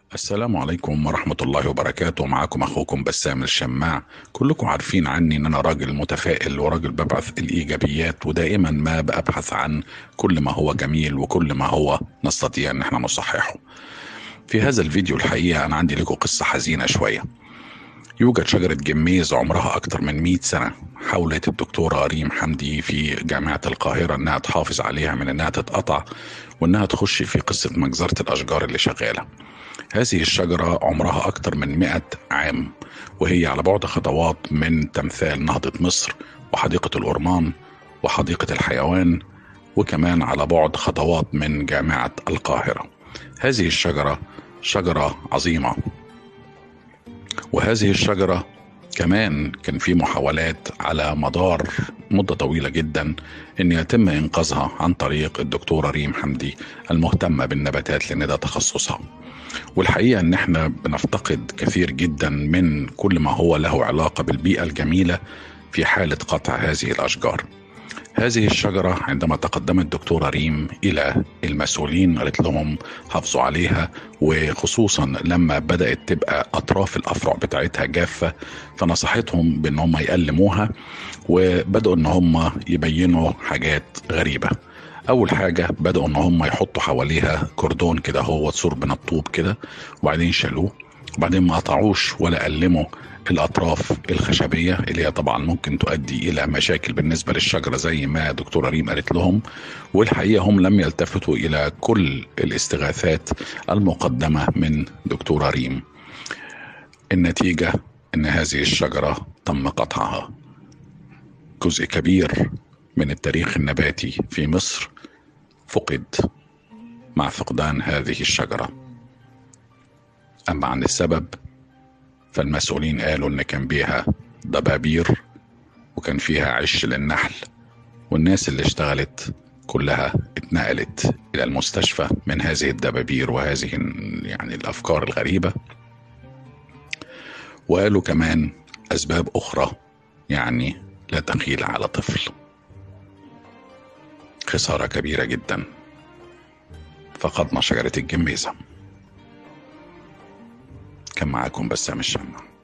السلام عليكم ورحمة الله وبركاته معكم أخوكم بسام الشماع كلكم عارفين عني إن أنا راجل متفائل وراجل ببعث الإيجابيات ودائما ما بأبحث عن كل ما هو جميل وكل ما هو نستطيع إن احنا نصححه في هذا الفيديو الحقيقة أنا عندي لكم قصة حزينة شوية يوجد شجرة جميز عمرها أكثر من 100 سنة حاولت الدكتورة ريم حمدي في جامعة القاهرة إنها تحافظ عليها من إنها تتقطع وإنها تخش في قصة مجزرة الأشجار اللي شغالة هذه الشجرة عمرها أكثر من 100 عام وهي على بعد خطوات من تمثال نهضة مصر وحديقة الأورمان وحديقة الحيوان وكمان على بعد خطوات من جامعة القاهرة هذه الشجرة شجرة عظيمة وهذه الشجرة كمان كان في محاولات على مدار مدة طويلة جدا ان يتم انقاذها عن طريق الدكتورة ريم حمدي المهتمة بالنباتات لان ده تخصصها والحقيقة ان احنا بنفتقد كثير جدا من كل ما هو له علاقة بالبيئة الجميلة في حالة قطع هذه الاشجار هذه الشجرة عندما تقدمت دكتورة ريم إلى المسؤولين قالت لهم حافظوا عليها وخصوصا لما بدأت تبقى أطراف الأفرع بتاعتها جافة فنصحتهم بأن هم يقلموها وبدأوا أن هم يبينوا حاجات غريبة اول حاجه بداوا ان هم يحطوا حواليها كردون كده هو سور من الطوب كده وبعدين شالوه وبعدين ما قطعوش ولا قلموا الاطراف الخشبيه اللي هي طبعا ممكن تؤدي الى مشاكل بالنسبه للشجره زي ما دكتوره ريم قالت لهم والحقيقه هم لم يلتفتوا الى كل الاستغاثات المقدمه من دكتوره ريم النتيجه ان هذه الشجره تم قطعها جزء كبير من التاريخ النباتي في مصر فقد مع فقدان هذه الشجره اما عن السبب فالمسؤولين قالوا ان كان بيها ضبابير وكان فيها عش للنحل والناس اللي اشتغلت كلها اتنقلت الى المستشفى من هذه الدبابير وهذه يعني الافكار الغريبه وقالوا كمان اسباب اخرى يعني لا تخيل على طفل خساره كبيره جدا فقدنا شجره الجميزه كان معاكم بسام الشمع